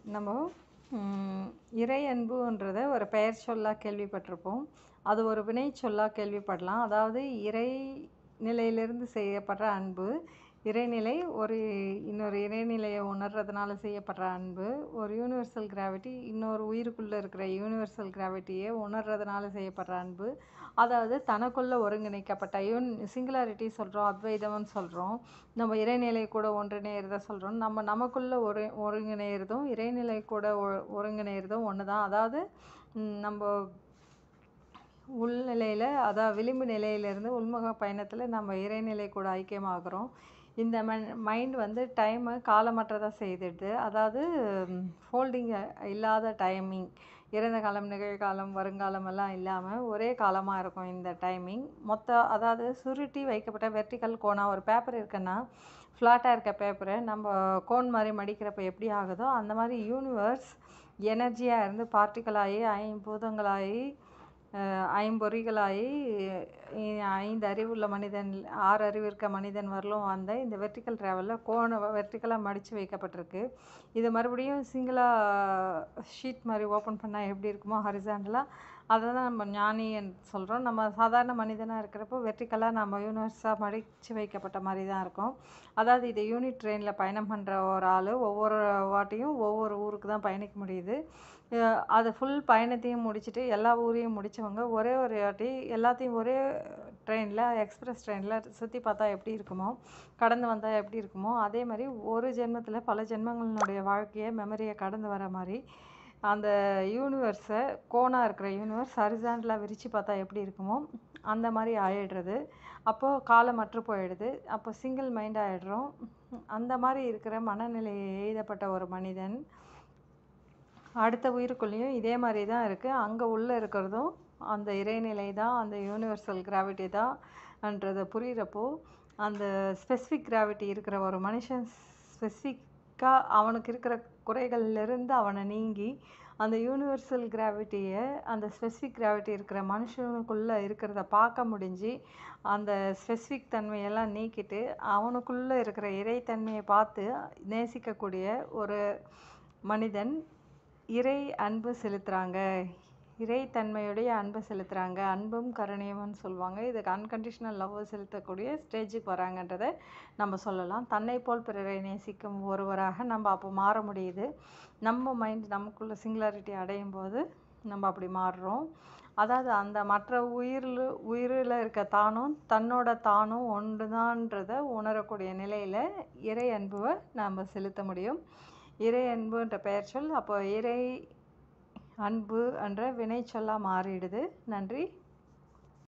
நம்ம ம், இறை அன்புன்றத ஒரு பெயர் சொல்லாக கேள்விப்பட்டிருப்போம் அது ஒரு வினை சொல்லாக கேள்விப்படலாம் அதாவது இறை நிலையிலிருந்து செய்யப்படுற அன்பு இறைநிலை ஒரு இன்னொரு இறைநிலையை உணர்றதுனால செய்யப்படுற அன்பு ஒரு யூனிவர்சல் கிராவிட்டி இன்னொரு உயிருக்குள்ளே இருக்கிற யூனிவர்சல் கிராவிட்டியை உணர்றதுனால செய்யப்படுற அன்பு அதாவது தனக்குள்ள ஒருங்கிணைக்கப்பட்ட யூன் சிங்குலாரிட்டி சொல்கிறோம் அத்வைதம்னு சொல்கிறோம் நம்ம இறைநிலை கூட ஒன்றிணைகிறத சொல்கிறோம் நம்ம நமக்குள்ள ஒரு ஒருங்கிணைகிறதும் இறைநிலை கூட ஒ- ஒருங்கிணைகிறதும் ஒன்று தான் அதாவது ம், நம்ம உள்நிலையில் அதாவது விளிம்பு நிலையிலேருந்து உள்முக பயணத்தில் நம்ம இறைநிலை கூட ஐக்கியமாகிறோம் இந்த மைண்ட் வந்து டைமை காலமற்றதாக செய்துடுது அதாவது ஃபோல்டிங் இல்லாத டைமிங் இறந்த காலம் நிகழ்காலம் வருங்காலம் எல்லாம் இல்லாமல் ஒரே காலமாக இருக்கும் இந்த டைமிங் மொத்த அதாவது சுருட்டி வைக்கப்பட்ட வெர்டிக்கல் கோணாக ஒரு பேப்பர் இருக்குன்னா ஃப்ளாட்டாக இருக்க பேப்பரை நம்ம கோன் மாதிரி மடிக்கிறப்ப எப்படி ஆகுதோ அந்த மாதிரி யூனிவர்ஸ் எனர்ஜியாக இருந்து பார்ட்டிக்கலாகி ஐம்பூதங்களாகி அஹ், ஐம்பொறிகளாகி இ- ஐந்து அறிவுள்ள மனிதன் ஆறு அறிவு இருக்க மனிதன் வரலும் வந்த இந்த வெர்டிக்கல் ட்ராவலில் கோண வெர்டிக்கலாக மடித்து வைக்கப்பட்டிருக்கு இது மறுபடியும் சிங்கிளாக ஷீட் மாதிரி ஓப்பன் பண்ணால் எப்படி இருக்குமோ ஹரிசாண்டலாக அதை தான் நம்ம ஞானின்னு சொல்கிறோம் நம்ம சாதாரண மனிதனாக இருக்கிறப்போ வெர்டிக்கலாக நம்ம யூனிவர்ஸாக மடித்து வைக்கப்பட்ட மாதிரி தான் இருக்கும் அதாவது இது யூனிட் ட்ரெயினில் பயணம் பண்ணுற ஒரு ஆள் ஒவ்வொரு வாட்டியும் ஒவ்வொரு ஊருக்கு தான் பயணிக்க முடியுது அஹ் அது ஃபுல் பயணத்தையும் முடிச்சுட்டு எல்லா ஊரையும் முடித்தவங்க ஒரே ஒரு வாட்டி எல்லாத்தையும் ஒரே ட்ரெயினில் எக்ஸ்பிரஸ் ட்ரெயினில் சுற்றி பார்த்தா எப்படி இருக்குமோ கடந்து வந்தால் எப்படி இருக்குமோ அதே மாதிரி ஒரு ஜென்மத்தில் பல ஜென்மங்களினுடைய வாழ்க்கையை மெமரியை கடந்து வர மாதிரி அந்த யூனிவர்ஸை கோணாக இருக்கிற யூனிவர்ஸ் ஹரிசாண்டலாக விரித்து பார்த்தா எப்படி இருக்குமோ அந்த மாதிரி ஆயிடுறது அப்போது காலமற்று போயிடுது அப்போ சிங்கிள் மைண்ட் ஆயிடுறோம் அந்த மாதிரி இருக்கிற மனநிலையை எழுதப்பட்ட ஒரு மனிதன் அடுத்த உயிருக்குள்ளேயும் இதே மாதிரி தான் இருக்குது அங்கே உள்ளே இருக்கிறதும் அந்த இறைநிலை தான் அந்த யூனிவர்சல் கிராவிட்டி தான்ன்றதை புரிகிறப்போ அந்த ஸ்பெசிஃபிக் கிராவிட்டி இருக்கிற ஒரு மனுஷன் ஸ்பெசிஃபிக்காக அவனுக்கு இருக்கிற குறைகள்லேருந்து அவனை நீங்கி அந்த யூனிவர்சல் கிராவிட்டியை அந்த ஸ்பெசிஃபிக் கிராவிட்டி இருக்கிற மனுஷனுக்குள்ளே இருக்கிறத பார்க்க முடிஞ்சு அந்த ஸ்பெசிஃபிக் தன்மையெல்லாம் நீக்கிட்டு அவனுக்குள்ளே இருக்கிற இறைத்தன்மையை பார்த்து நேசிக்கக்கூடிய ஒரு மனிதன் இறை அன்பு செலுத்துகிறாங்க இறைத்தன்மையுடைய அன்பு செலுத்துகிறாங்க அன்பும் கருணையும்னு சொல்லுவாங்க இதுக்கு அன்கண்டிஷனல் லவ் செலுத்தக்கூடிய ஸ்டேஜுக்கு வராங்கன்றதை நம்ம சொல்லலாம் தன்னை போல் பிறரை நேசிக்கும் ஒருவராக நம்ம அப்போ மாற முடியுது நம்ம மைண்ட் நமக்குள்ள சிங்குலாரிட்டி அடையும் போது நம்ம அப்படி மாறுறோம் அதாவது அந்த மற்ற உயிரில் உயிரில் இருக்க தானும் தன்னோட தானும் ஒன்றுதான்றதை உணரக்கூடிய நிலையில் இறை அன்புவை நாம் செலுத்த முடியும் இறை அன்புன்ற பெயர் சொல் அப்போ இறை அன்பு என்ற வினை சொல்லாக மாறிடுது நன்றி